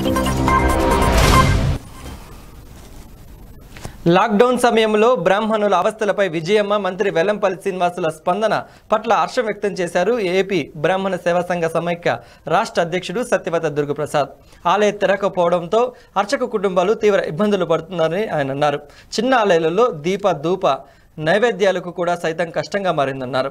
lockdown సమయంలో బ్రాహ్మణుల అవస్థలపై విజయమ్మ మంత్రి వెల్లంపల్లి శ్రీనివాసుల స్పందన పట్ల హర్షం వ్యక్తం చేశారు ఏపీ బ్రాహ్మణ సేవా సంఘ సమైక్య రాష్ట్ర అధ్యక్షుడు సత్యవత దుర్గప్రసాద్ ఆలయ తెరకపోవడంతో అర్చక కుటుంబాలు తీవ్ర ఇబ్బందులు పడుతున్నారని ఆయన అన్నారు చిన్న ఆలయాలలో దీప ధూప నైవేద్యాలకు కూడా సైతం కష్టంగా మారిందన్నారు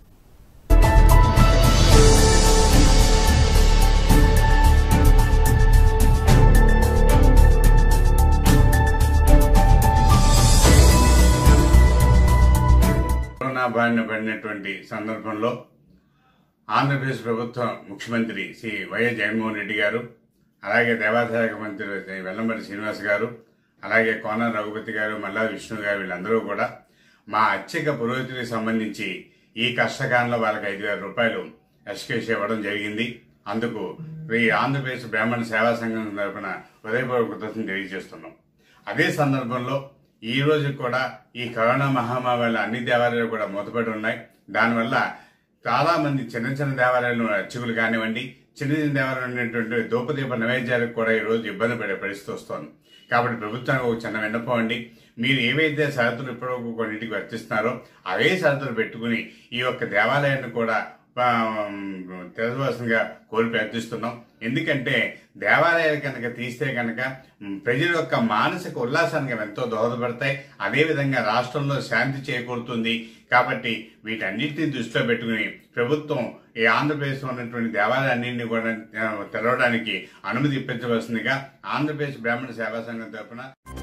కరోనా బారిన పడినటువంటి సందర్భంలో ఆంధ్రప్రదేశ్ ప్రభుత్వ ముఖ్యమంత్రి శ్రీ వైఎస్ జగన్మోహన్ రెడ్డి గారు అలాగే దేవాదాయ మంత్రి శ్రీ వెల్లంపల్లి శ్రీనివాస్ గారు అలాగే కోన రఘుపతి గారు మల్లా విష్ణు గారు వీళ్ళందరూ కూడా మా అత్యక పురోగతికి సంబంధించి ఈ కష్టకాలంలో వాళ్ళకి ఐదు వేల రూపాయలు ఎస్కేస్ ఇవ్వడం జరిగింది అందుకు ఈ ఆంధ్రప్రదేశ్ బ్రాహ్మణ సేవా సంఘం తరఫున హృదయపూర్వక కృతజ్ఞతలు తెలియజేస్తున్నాం అదే సందర్భంలో ఈ రోజు కూడా ఈ కరోనా మహమ్మారి వల్ల అన్ని దేవాలయాలు కూడా మూతపడి ఉన్నాయి దానివల్ల చాలా మంది చిన్న చిన్న దేవాలయాలు అర్చకులు కానివ్వండి చిన్న చిన్న దేవాలయాలు ఉన్నటువంటి దూపదీప నైవేద్యాలకు కూడా ఈ రోజు ఇబ్బంది పడే పరిస్థితి వస్తోంది కాబట్టి ప్రభుత్వానికి ఒక చిన్న విన్నపం అండి మీరు ఏవైతే షరతులు ఇప్పటివరకు కొన్నింటికి వర్తిస్తున్నారో అవే షరతులు పెట్టుకుని ఈ యొక్క దేవాలయాన్ని కూడా తెలవలసిందిగా కోరి ప్రయత్నిస్తున్నాం ఎందుకంటే దేవాలయాలు కనుక తీస్తే కనుక ప్రజల యొక్క మానసిక ఉల్లాసానికి అవి ఎంతో దోహదపడతాయి అదేవిధంగా రాష్ట్రంలో శాంతి చేకూరుతుంది కాబట్టి వీటన్నిటిని దృష్టిలో పెట్టుకుని ప్రభుత్వం ఈ ఆంధ్రప్రదేశ్లో ఉన్నటువంటి దేవాలయాలన్నింటినీ కూడా ఆ, తెరవడానికి అనుమతి ఇప్పించవలసిందిగా ఆంధ్రప్రదేశ్ బ్రాహ్మణ సేవా సంఘం తరఫున